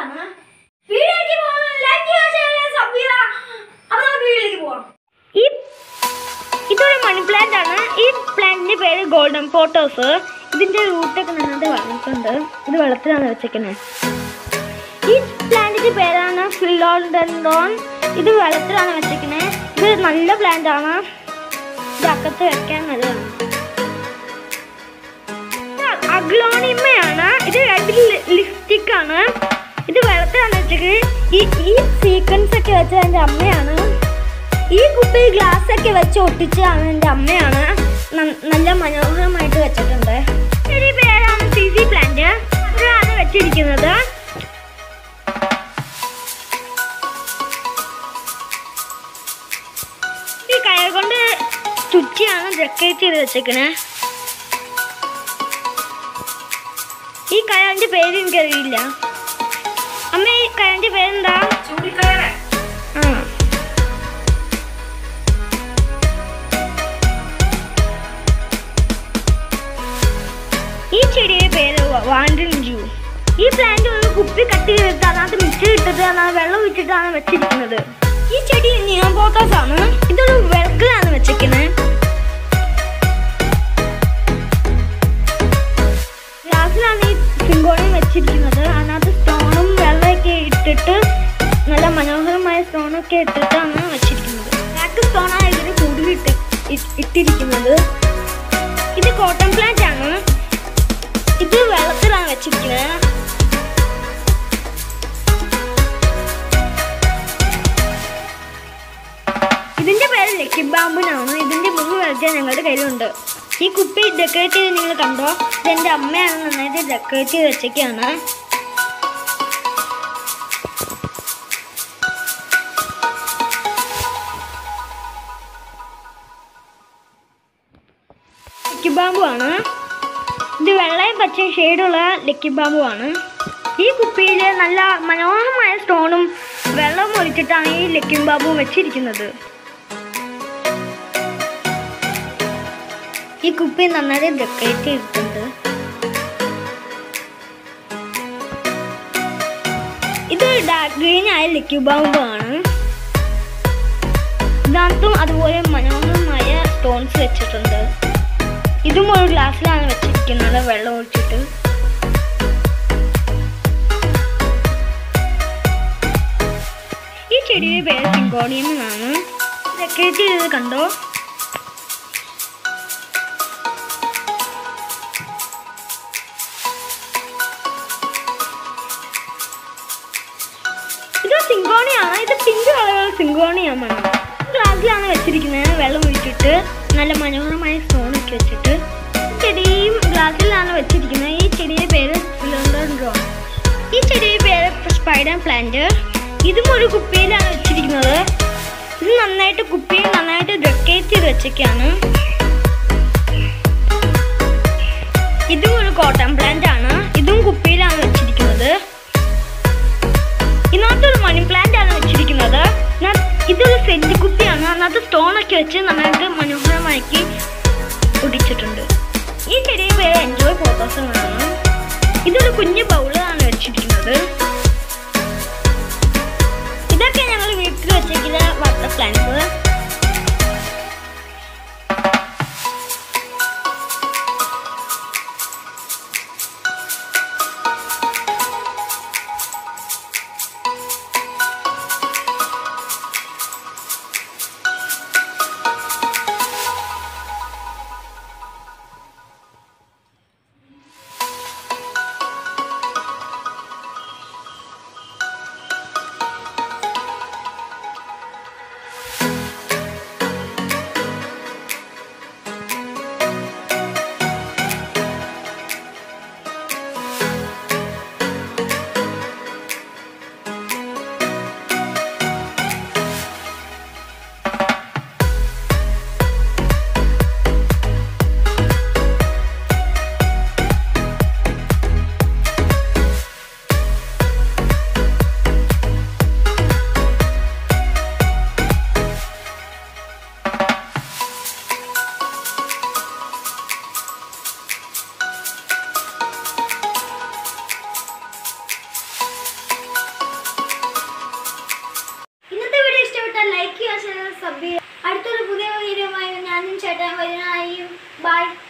ആണ് വീഡിയോയ്ക്ക് പോകാൻ ലൈക്ക് ചെയ്യുക സബ് ചെയ്യുക അപ്പോൾ നമുക്ക് വീഡിയോയിലേക്ക് പോകാം ഈ ഇതൊരു മണി പ്ലാന്റ് ആണ് ഈ പ്ലാന്റിന്റെ പേര് ഗോൾഡൻ ഫോട്ടോസ് ഇതിന്റെ റൂട്ടൊക്കെ നന്നായിട്ട് വളർന്നിട്ടുണ്ട് ഇത് വെള്ളത്തിലാണ് വെച്ചേക്കുന്നത് ഈ പ്ലാന്റിന്റെ പേരാണ് ഫിലോഡൻഡോൺ ഇത് വെള്ളത്തിലാണ് വെച്ചേക്കുന്നത് ഇത് നല്ല പ്ലാന്റ് ആണ് ഇത് അക്കത്ത് വെക്കാൻ നല്ലതാണ് അഗ്ലോണിമയാണ് ഇത് റെഡ് ലിപ്സ്റ്റിക് ആണ് ഇത് വെള്ളത്തിലാണ് വെച്ചത് ഈ ഈ സീക്വൻസ് ഒക്കെ വെച്ചത് എൻ്റെ അമ്മയാണ് ഈ കുപ്പി ഗ്ലാസ് ഒക്കെ വെച്ച് ഒട്ടിച്ചതാണ് എൻ്റെ അമ്മയാണ് ന- നല്ല മനോഹരമായിട്ട് വെച്ചിട്ടുണ്ട് ഈ പേരാണ് സി സി പ്ലാന്റ് ഇതാണ് വെച്ചിരിക്കുന്നത് ഈ കയർ കൊണ്ട് ചുറ്റിയാണ് ഡെക്കറേറ്റ് ചെയ്ത് വെച്ചേക്കണേ ഈ കയറിന്റെ പേര് എനിക്കറിയില്ല അമ്മ ഈ കയറിന്റെ പേരെന്താ ചൂടിക്കയറ് ആ ഈ ചെടിയുടെ പേര് വാണ്ടൻ ജൂ ഈ പ്ലാന്റ് ഒരു കുപ്പി കട്ടി ചെയ്തിട്ട് അതിനകത്ത് മിക്സ് ഇട്ടിട്ട് അതിനകത്ത് വെള്ളം ഒഴിച്ചിട്ടാണ് വെച്ചിരിക്കുന്നത് ഈ ചെടി നിയോൺ പോട്ടോസ് ആണ് ഇതൊരു വെൽക്കിലാണ് വെച്ചിരിക്കുന്നത് ഗ്ലാസ്സിലാണ് ഈ സിങ്കോണിയം വെച്ചിരിക്കുന്നത് അതിനകത്ത് സ്റ്റോണും വെള്ളമൊക്കെ ഇട്ടിട്ട് നല്ല മനോഹരമായ സ്റ്റോണൊക്കെ ഇട്ടിട്ടാണ് വെച്ചിരിക്കുന്നത് ബ്ലാക്ക് സ്റ്റോണാണ് ഇതിന് കൂടുതൽ ഇട്ട് ഇ- ഇട്ടിരിക്കുന്നത് ഇത് കോട്ടൺ പ്ലാന്റ് ആണ് ഇത് വെള്ളത്തിലാണ് വെച്ചിരിക്കുന്നത് ഇതിന്റെ പേര് ലക്കി ബാമ്പുനാണ് ഇതിന്റെ മൂന്ന് വെറൈറ്റി ഞങ്ങളുടെ കയ്യിലുണ്ട് ഈ കുപ്പി ഡെക്കറേറ്റ് ചെയ്ത് നിങ്ങൾ കണ്ടോ ഇതെന്റെ അമ്മയാണ് നന്നായിട്ട് ഡെക്കറേറ്റ് ചെയ്ത് വെച്ചൊക്കെയാണ് ലക്കി ബാമ്പു ആണ് ഇത് വെള്ളയും പച്ചയും ഷെയ്ഡുള്ള ലക്കി ബാമ്പു ആണ് ഈ കുപ്പിയിൽ നല്ല മനോഹരമായ സ്റ്റോണും വെള്ളവും ഒഴിച്ചിട്ടാണ് ഈ ലക്കി ബാമ്പു വെച്ചിരിക്കുന്നത് ഈ കുപ്പി നന്നായി ഡെക്കറേറ്റ് ചെയ്തിട്ടുണ്ട് ഇത് ഡാർക്ക് ഗ്രീൻ ആയ ലക്കി ബാമ്പു ആണ് ഇതിനകത്തും അതുപോലെ മനോഹരമായ സ്റ്റോൺസ് വെച്ചിട്ടുണ്ട് ഇതും ഒരു ഗ്ലാസ്സിലാണ് വെച്ചിരിക്കുന്നത് വെള്ളം ഒഴിച്ചിട്ട് ഈ ചെടിയുടെ പേര് സിങ്കോണിയം എന്നാണ് ഡെക്കറേറ്റ് ചെയ്തത് കണ്ടോ ഇത് സിങ്കോണിയാണ് ഇത് പിങ്ക് കളറുള്ള സിങ്കോണിയമാണ് ഗ്ലാസ്സിലാണ് വെച്ചിരിക്കുന്നത് വെള്ളം ഒഴിച്ചിട്ട് നല്ല മനോഹരമായ സ്റ്റോൺ ഒക്കെ വെച്ചിട്ട് ഈ ചെടിയും ഗ്ലാസ്സിലാണ് വെച്ചിരിക്കുന്നത് ഈ ചെടിയുടെ പേര് ഫിലോഡോൺ ഈ ചെടിയുടെ പേര് സ്പൈഡർ പ്ലാന്റ് ഇതും ഒരു കുപ്പിയിലാണ് വെച്ചിരിക്കുന്നത് ഇത് നന്നായിട്ട് കുപ്പിയിൽ നന്നായിട്ട് ഡെക്കറേറ്റ് ചെയ്ത് വെച്ചൊക്കെയാണ് ഇതും ഒരു കോട്ടൺ പ്ലാന്റ് ആണ് ഇതും കുപ്പിയിലാണ് വെച്ചിരിക്കുന്നത് ഇതിനകത്തൊരു മണി പ്ലാന്റ് ആണ് വെച്ചിരിക്കുന്നത് ഇതിനകത്ത് ഇതൊരു സെന്റ് കുപ്പിയാണ് അതിനകത്ത് സ്റ്റോൺ ഒക്കെ വെച്ച് നന്നായിട്ട് മനോഹരമാക്കി ഒടിച്ചിട്ടുണ്ട് ഈ ചെടിയ പേര് എൻജോയ് ഫോട്ടോസ് എന്നാണ് ഇതൊരു കുഞ്ഞു ബൗളാണ് വെച്ചിരിക്കുന്നത് ഇതൊക്കെ ഞങ്ങൾ വീട്ടിൽ വെച്ചിരിക്കുന്ന വാട്ടർ പ്ലാന്റ്സ് സബ് അടുത്തൊരു പുതിയ വീഡിയോ ഞാനും ചേട്ടൻ വരുന്നതായും ബൈ